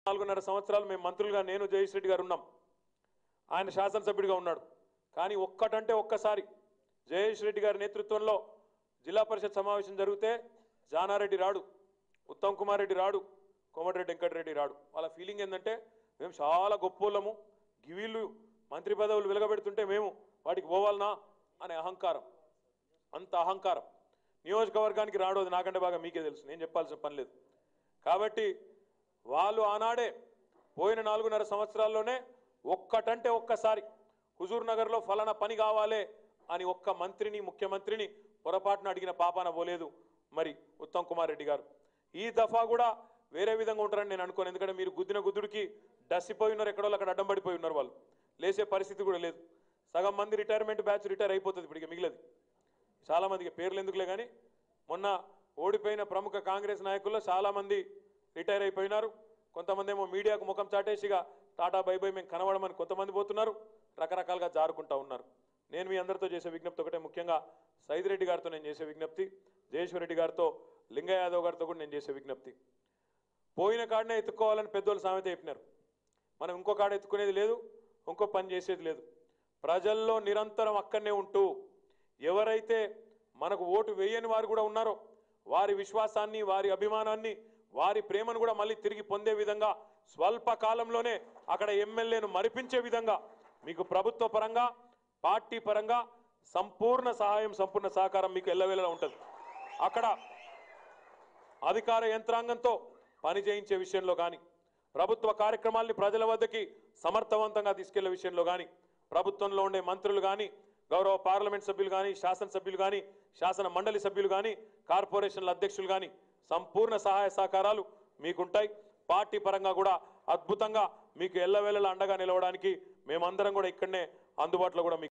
నాలుగున్నర సంవత్సరాలు మేము మంత్రులుగా నేను జగదీష్ రెడ్డి గారు ఉన్నాం ఆయన శాసనసభ్యుడిగా ఉన్నాడు కానీ ఒక్కటంటే ఒక్కసారి జయేష్ రెడ్డి గారి నేతృత్వంలో జిల్లా పరిషత్ సమావేశం జరిగితే జానారెడ్డి రాడు ఉత్తమ్ కుమార్ రెడ్డి రాడు కోమటిరెడ్డి వెంకటరెడ్డి రాడు వాళ్ళ ఫీలింగ్ ఏంటంటే మేము చాలా గొప్పోళ్ళము గివీళ్ళు మంత్రి పదవులు వెలగబెడుతుంటే మేము వాటికి పోవాలనా అనే అహంకారం అంత అహంకారం నియోజకవర్గానికి రాడు అది నాకంటే బాగా మీకే తెలుసు నేను చెప్పాల్సిన పని లేదు కాబట్టి వాళ్ళు ఆనాడే పోయిన నాలుగున్నర సంవత్సరాల్లోనే ఒక్కటంటే ఒక్కసారి హుజూర్ నగర్లో ఫలానా పని కావాలే అని ఒక్క మంత్రిని ముఖ్యమంత్రిని పొరపాటున అడిగిన పాపాన పోలేదు మరి ఉత్తమ్ కుమార్ రెడ్డి గారు ఈ దఫా కూడా వేరే విధంగా ఉంటారని నేను అనుకోను ఎందుకంటే మీరు గుద్దిన గుద్దుడికి డస్సిపోయి ఉన్నారు ఎక్కడో అక్కడ అడ్డం పడిపోయి ఉన్నారు వాళ్ళు లేచే పరిస్థితి కూడా లేదు సగం మంది రిటైర్మెంట్ బ్యాచ్ రిటైర్ అయిపోతుంది ఇప్పుడు ఇక మిగిలది చాలా మందికి పేర్లు ఎందుకులే కానీ మొన్న ఓడిపోయిన ప్రముఖ కాంగ్రెస్ నాయకుల్లో చాలా మంది రిటైర్ అయిపోయినారు కొంతమంది ఏమో మీడియాకు ముఖం చాటేసిగా టాటా బై బై మేము కనబడమని కొంతమంది పోతున్నారు రకరకాలుగా జారుకుంటా ఉన్నారు నేను మీ అందరితో చేసే విజ్ఞప్తి ఒకటే ముఖ్యంగా సైదిరెడ్డి గారితో నేను చేసే విజ్ఞప్తి జయేశ్వరరెడ్డి గారితో లింగ యాదవ్ గారితో కూడా నేను చేసే విజ్ఞప్తి పోయిన కాడనే ఎత్తుకోవాలని పెద్దోళ్ళు సామెత చెప్పినారు మనం ఇంకో కాడ ఎత్తుకునేది లేదు ఇంకో పని చేసేది లేదు ప్రజల్లో నిరంతరం అక్కడనే ఉంటూ ఎవరైతే మనకు ఓటు వేయని వారు కూడా ఉన్నారో వారి విశ్వాసాన్ని వారి అభిమానాన్ని వారి ప్రేమను కూడా మళ్ళీ తిరిగి పొందే విధంగా స్వల్ప కాలంలోనే అక్కడ ఎమ్మెల్యేను మరిపించే విధంగా మీకు ప్రభుత్వ పరంగా పార్టీ పరంగా సంపూర్ణ సహాయం సంపూర్ణ సహకారం మీకు ఎల్లవేళలా ఉంటుంది అక్కడ అధికార యంత్రాంగంతో పని చేయించే విషయంలో కానీ ప్రభుత్వ కార్యక్రమాల్ని ప్రజల వద్దకి సమర్థవంతంగా తీసుకెళ్లే విషయంలో కానీ ప్రభుత్వంలో ఉండే మంత్రులు కానీ గౌరవ పార్లమెంట్ సభ్యులు కానీ శాసనసభ్యులు కానీ శాసన మండలి సభ్యులు కానీ కార్పొరేషన్ల అధ్యక్షులు కానీ సంపూర్ణ సహాయ సహకారాలు మీకుంటాయి పార్టీ పరంగా కూడా అద్భుతంగా మీకు ఎల్లవేళలా అండగా నిలవడానికి మేమందరం కూడా ఇక్కడనే అందుబాటులో కూడా మీకు